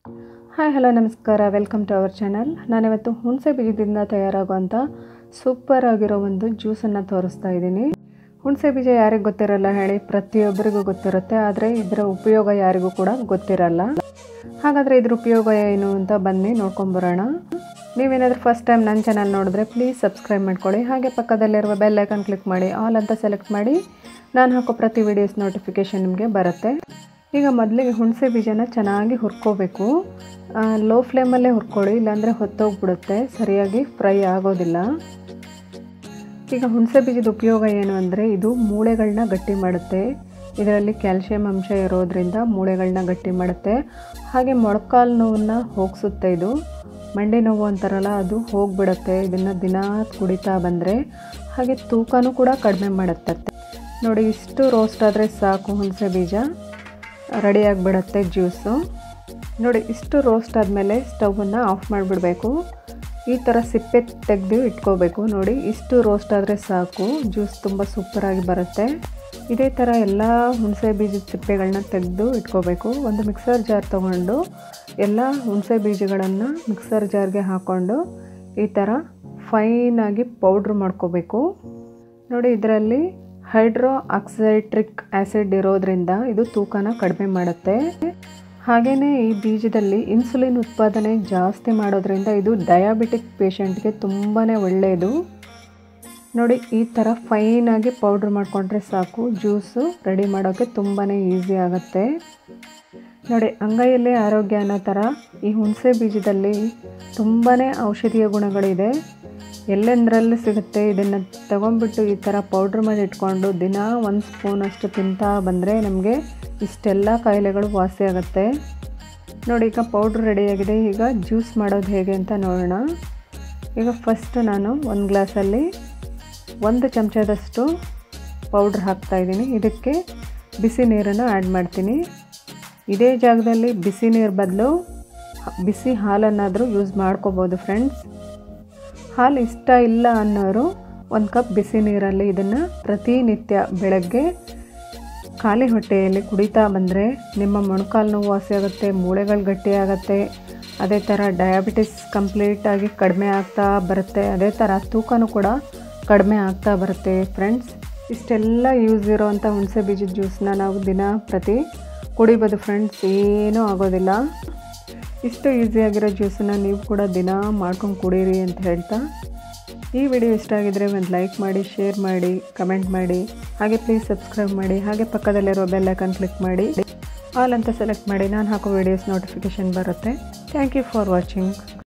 hi hello ನಮಸ್ಕಾರ welcome to our channel ನಾನಿವತ್ತು ಹುಣಸೆ ಬೀಜದಿಂದ ತಯಾರಾಗುವಂಥ ಸೂಪರ್ ಆಗಿರೋ ಒಂದು ಜ್ಯೂಸನ್ನು ತೋರಿಸ್ತಾ ಇದ್ದೀನಿ ಹುಣಸೆ ಬೀಜ ಯಾರಿಗೆ ಗೊತ್ತಿರಲ್ಲ ಹೇಳಿ ಪ್ರತಿಯೊಬ್ಬರಿಗೂ ಗೊತ್ತಿರುತ್ತೆ ಆದರೆ ಇದರ ಉಪಯೋಗ ಯಾರಿಗೂ ಕೂಡ ಗೊತ್ತಿರಲ್ಲ ಹಾಗಾದರೆ ಇದ್ರ ಉಪಯೋಗ ಏನು ಅಂತ ಬನ್ನಿ ನೋಡ್ಕೊಂಬರೋಣ ನೀವೇನಾದರೂ ಫಸ್ಟ್ ಟೈಮ್ ನನ್ನ ಚಾನಲ್ ನೋಡಿದ್ರೆ ಪ್ಲೀಸ್ ಸಬ್ಸ್ಕ್ರೈಬ್ ಮಾಡ್ಕೊಳ್ಳಿ ಹಾಗೆ ಪಕ್ಕದಲ್ಲಿರುವ ಬೆಲ್ ಐಕನ್ ಕ್ಲಿಕ್ ಮಾಡಿ ಆಲ್ ಅಂತ ಸೆಲೆಕ್ಟ್ ಮಾಡಿ ನಾನು ಹಾಕೋ ಪ್ರತಿ ವಿಡಿಯೋಸ್ ನೋಟಿಫಿಕೇಷನ್ ನಿಮಗೆ ಬರುತ್ತೆ ಈಗ ಮೊದಲಿಗೆ ಹುಣಸೆ ಬೀಜನ ಚೆನ್ನಾಗಿ ಹುರ್ಕೋಬೇಕು ಲೋ ಫ್ಲೇಮಲ್ಲೇ ಹುರ್ಕೊಳ್ಳಿ ಇಲ್ಲಾಂದರೆ ಹೊತ್ತೋಗ್ಬಿಡುತ್ತೆ ಸರಿಯಾಗಿ ಫ್ರೈ ಆಗೋದಿಲ್ಲ ಈಗ ಹುಣಸೆ ಬೀಜದ ಉಪಯೋಗ ಏನು ಅಂದರೆ ಇದು ಮೂಳೆಗಳನ್ನ ಗಟ್ಟಿ ಮಾಡುತ್ತೆ ಇದರಲ್ಲಿ ಕ್ಯಾಲ್ಶಿಯಂ ಅಂಶ ಇರೋದ್ರಿಂದ ಮೂಳೆಗಳನ್ನ ಗಟ್ಟಿ ಮಾಡುತ್ತೆ ಹಾಗೆ ಮೊಳಕಾಲು ನೋವನ್ನು ಹೋಗಿಸುತ್ತೆ ಇದು ಮಂಡಿ ನೋವು ಅಂತಾರಲ್ಲ ಅದು ಹೋಗಿಬಿಡುತ್ತೆ ಇದನ್ನು ದಿನ ಕುಡಿತಾ ಬಂದರೆ ಹಾಗೆ ತೂಕನೂ ಕೂಡ ಕಡಿಮೆ ಮಾಡುತ್ತೆ ನೋಡಿ ಇಷ್ಟು ರೋಸ್ಟ್ ಆದರೆ ಸಾಕು ಹುಣಸೆ ಬೀಜ ರೆಡಿಯಾಗಿಬಿಡುತ್ತೆ ಜ್ಯೂಸು ನೋಡಿ ಇಷ್ಟು ರೋಸ್ಟ್ ಆದಮೇಲೆ ಸ್ಟವನ್ನು ಆಫ್ ಮಾಡಿಬಿಡಬೇಕು ಈ ಥರ ಸಿಪ್ಪೆ ತೆಗೆದು ಇಟ್ಕೋಬೇಕು ನೋಡಿ ಇಷ್ಟು ರೋಸ್ಟ್ ಆದರೆ ಸಾಕು ಜ್ಯೂಸ್ ತುಂಬ ಸೂಪರಾಗಿ ಬರುತ್ತೆ ಇದೇ ಥರ ಎಲ್ಲ ಹುಣಸೆ ಬೀಜದ ಸಿಪ್ಪೆಗಳನ್ನ ತೆಗೆದು ಇಟ್ಕೋಬೇಕು ಒಂದು ಮಿಕ್ಸರ್ ಜಾರ್ ತೊಗೊಂಡು ಎಲ್ಲ ಹುಣಸೆ ಬೀಜಗಳನ್ನು ಮಿಕ್ಸರ್ ಜಾರ್ಗೆ ಹಾಕ್ಕೊಂಡು ಈ ಥರ ಫೈನಾಗಿ ಪೌಡ್ರ್ ಮಾಡ್ಕೋಬೇಕು ನೋಡಿ ಇದರಲ್ಲಿ ಹೈಡ್ರೋ ಆಕ್ಸೈಟ್ರಿಕ್ ಆ್ಯಸಿಡ್ ಇರೋದ್ರಿಂದ ಇದು ತೂಕನ ಕಡಿಮೆ ಮಾಡುತ್ತೆ ಹಾಗೆಯೇ ಈ ಬೀಜದಲ್ಲಿ ಇನ್ಸುಲಿನ್ ಉತ್ಪಾದನೆ ಜಾಸ್ತಿ ಮಾಡೋದ್ರಿಂದ ಇದು ಡಯಾಬಿಟಿಕ್ ಪೇಷಂಟ್ಗೆ ತುಂಬಾ ಒಳ್ಳೆಯದು ನೋಡಿ ಈ ಥರ ಫೈನಾಗಿ ಪೌಡ್ರ್ ಮಾಡಿಕೊಂಡ್ರೆ ಸಾಕು ಜ್ಯೂಸು ರೆಡಿ ಮಾಡೋಕ್ಕೆ ತುಂಬಾ ಈಸಿ ಆಗುತ್ತೆ ನೋಡಿ ಅಂಗೈಯಲ್ಲೇ ಆರೋಗ್ಯ ಅನ್ನೋ ಥರ ಈ ಹುಣಸೆ ಬೀಜದಲ್ಲಿ ತುಂಬಾ ಔಷಧೀಯ ಗುಣಗಳಿದೆ ಎಲ್ಲೆಂದರಲ್ಲಿ ಸಿಗುತ್ತೆ ಇದನ್ನು ತಗೊಂಡ್ಬಿಟ್ಟು ಈ ಥರ ಪೌಡ್ರ್ ಮಾಡಿ ಇಟ್ಕೊಂಡು ದಿನ ಒಂದು ಸ್ಪೂನಷ್ಟು ತಿಂತಾ ಬಂದರೆ ನಮಗೆ ಇಷ್ಟೆಲ್ಲ ಕಾಯಿಲೆಗಳು ವಾಸಿ ಆಗುತ್ತೆ ನೋಡಿ ಈಗ ಪೌಡ್ರ್ ರೆಡಿಯಾಗಿದೆ ಈಗ ಜ್ಯೂಸ್ ಮಾಡೋದು ಹೇಗೆ ಅಂತ ನೋಡೋಣ ಈಗ ಫಸ್ಟ್ ನಾನು ಒಂದು ಗ್ಲಾಸಲ್ಲಿ ಒಂದು ಚಮಚದಷ್ಟು ಪೌಡ್ರ್ ಹಾಕ್ತಾಯಿದ್ದೀನಿ ಇದಕ್ಕೆ ಬಿಸಿ ನೀರನ್ನು ಆ್ಯಡ್ ಮಾಡ್ತೀನಿ ಇದೇ ಜಾಗದಲ್ಲಿ ಬಿಸಿ ನೀರು ಬದಲು ಬಿಸಿ ಹಾಲನ್ನಾದರೂ ಯೂಸ್ ಮಾಡ್ಕೋಬೋದು ಫ್ರೆಂಡ್ಸ್ ಹಾಲು ಇಷ್ಟ ಇಲ್ಲ ಅನ್ನೋರು ಒಂದು ಕಪ್ ಬಿಸಿ ನೀರಲ್ಲಿ ಇದನ್ನು ಪ್ರತಿನಿತ್ಯ ಬೆಳಗ್ಗೆ ಖಾಲಿ ಹೊಟ್ಟೆಯಲ್ಲಿ ಕುಡಿತಾ ಬಂದರೆ ನಿಮ್ಮ ಮೊಣಕಾಲು ನೋವು ವಾಸಿ ಆಗುತ್ತೆ ಮೂಳೆಗಳು ಗಟ್ಟಿಯಾಗುತ್ತೆ ಅದೇ ಥರ ಡಯಾಬಿಟಿಸ್ ಕಂಪ್ಲೀಟಾಗಿ ಕಡಿಮೆ ಆಗ್ತಾ ಬರುತ್ತೆ ಅದೇ ಥರ ತೂಕನೂ ಕೂಡ ಕಡಿಮೆ ಆಗ್ತಾ ಬರುತ್ತೆ ಫ್ರೆಂಡ್ಸ್ ಇಷ್ಟೆಲ್ಲ ಯೂಸ್ ಇರೋವಂಥ ಹುಣಸೆ ಬೀಜದ ಜ್ಯೂಸನ್ನ ನಾವು ದಿನ ಪ್ರತಿ ಕುಡಿಬೋದು ಫ್ರೆಂಡ್ಸ್ ಏನೂ ಆಗೋದಿಲ್ಲ ಇಷ್ಟು ಈಸಿಯಾಗಿರೋ ಜ್ಯೂಸನ್ನು ನೀವು ಕೂಡ ದಿನ ಮಾಡ್ಕೊಂಡು ಕುಡೀರಿ ಅಂತ ಹೇಳ್ತಾ ಈ ವಿಡಿಯೋ ಇಷ್ಟ ಆಗಿದರೆ ಒಂದು ಲೈಕ್ ಮಾಡಿ ಶೇರ್ ಮಾಡಿ ಕಮೆಂಟ್ ಮಾಡಿ ಹಾಗೆ ಪ್ಲೀಸ್ ಸಬ್ಸ್ಕ್ರೈಬ್ ಮಾಡಿ ಹಾಗೆ ಪಕ್ಕದಲ್ಲಿರೋ ಬೆಲ್ ಐಕನ್ ಕ್ಲಿಕ್ ಮಾಡಿ ಆಲ್ ಅಂತ ಸೆಲೆಕ್ಟ್ ಮಾಡಿ ನಾನು ಹಾಕೋ ವಿಡಿಯೋಸ್ ನೋಟಿಫಿಕೇಷನ್ ಬರುತ್ತೆ ಥ್ಯಾಂಕ್ ಯು ಫಾರ್ ವಾಚಿಂಗ್